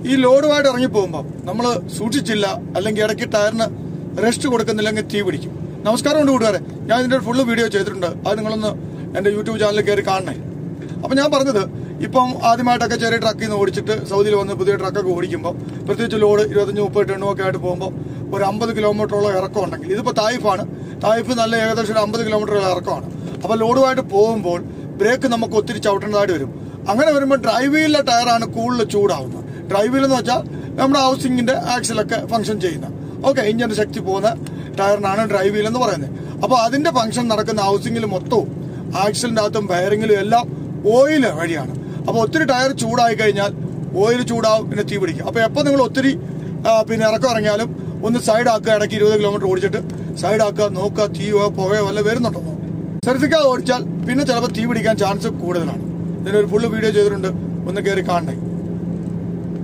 ഈ ലോഡുമായിട്ട് ഇറങ്ങി പോകുമ്പോൾ നമ്മൾ സൂക്ഷിച്ചില്ല അല്ലെങ്കിൽ ഇടയ്ക്ക് ടയറിന് റെസ്റ്റ് കൊടുക്കുന്നില്ലെങ്കിൽ തീ പിടിക്കും നമസ്കാരമുണ്ട് കൂട്ടുകാരെ ഞാൻ ഇതിന്റെ ഒരു ഫുള്ള് വീഡിയോ ചെയ്തിട്ടുണ്ട് അത് നിങ്ങളൊന്ന് എന്റെ യൂട്യൂബ് ചാനലിൽ കയറി കാണണേ അപ്പൊ ഞാൻ പറഞ്ഞത് ഇപ്പം ആദ്യമായിട്ടൊക്കെ ചെറിയ ട്രക്കിൽ നിന്ന് ഓടിച്ചിട്ട് സൗദിയിൽ വന്ന് പുതിയ ട്രക്കൊക്കെ ഓടിക്കുമ്പോൾ പ്രത്യേകിച്ച് ലോഡ് ഇരുപത്തഞ്ച് മുപ്പത് ടണ്ണുമൊക്കെ ആയിട്ട് പോകുമ്പോൾ ഒരു അമ്പത് കിലോമീറ്ററോളം ഇറക്കം ഉണ്ടെങ്കിൽ ഇതിപ്പോൾ തായിഫാണ് തായിഫ് നല്ല ഏകദേശം ഒരു അമ്പത് കിലോമീറ്റർ ഇറക്കമാണ് അപ്പോൾ ലോഡുമായിട്ട് പോകുമ്പോൾ ബ്രേക്ക് നമുക്ക് ഒത്തിരി ചവിട്ടേണ്ടതായിട്ട് വരും അങ്ങനെ വരുമ്പോൾ ഡ്രൈവ് വീലിലെ ടയറാണ് കൂടുതൽ ചൂടാവുന്നത് ഡ്രൈവ് വീൽ എന്ന് വെച്ചാൽ നമ്മുടെ ഹൗസിങ്ങിന്റെ ആക്സിലൊക്കെ ഫംഗ്ഷൻ ചെയ്യുന്ന ഓക്കെ ഇഞ്ചിന്റെ ശക്തി പോകുന്ന ടയറിനാണ് ഡ്രൈവ് വീൽ എന്ന് പറയുന്നത് അപ്പോൾ അതിന്റെ ഫംഗ്ഷൻ നടക്കുന്ന ഹൗസിങ്ങിൽ മൊത്തവും ആക്സിലിന്റെ അകത്തും ബയറിങ്ങിലും എല്ലാം ഓയിൽ വഴിയാണ് അപ്പോൾ ഒത്തിരി ടയർ ചൂടായി കഴിഞ്ഞാൽ ഓയിൽ ചൂടാവും പിന്നെ തീ പിടിക്കും അപ്പോൾ എപ്പോൾ നിങ്ങൾ ഒത്തിരി ആ, പിന്നെ ഇറക്കം ഇറങ്ങിയാലും ഒന്ന് സൈഡ് ആക്കുക ഇടയ്ക്ക് ഇരുപത് കിലോമീറ്റർ ഓടിച്ചിട്ട് സൈഡ് ആക്കുക നോക്കുക തീയോ പുകയോ വല്ല വരുന്നുണ്ടെന്നോ ശ്രദ്ധിക്കാതെ ഓടിച്ചാൽ പിന്നെ ചിലപ്പോൾ തീ പിടിക്കാൻ ചാൻസ് കൂടുതലാണ് ഇതിനൊരു ഫുള്ള് വീഡിയോ ചെയ്തിട്ടുണ്ട് ഒന്ന് കയറി കാണണേ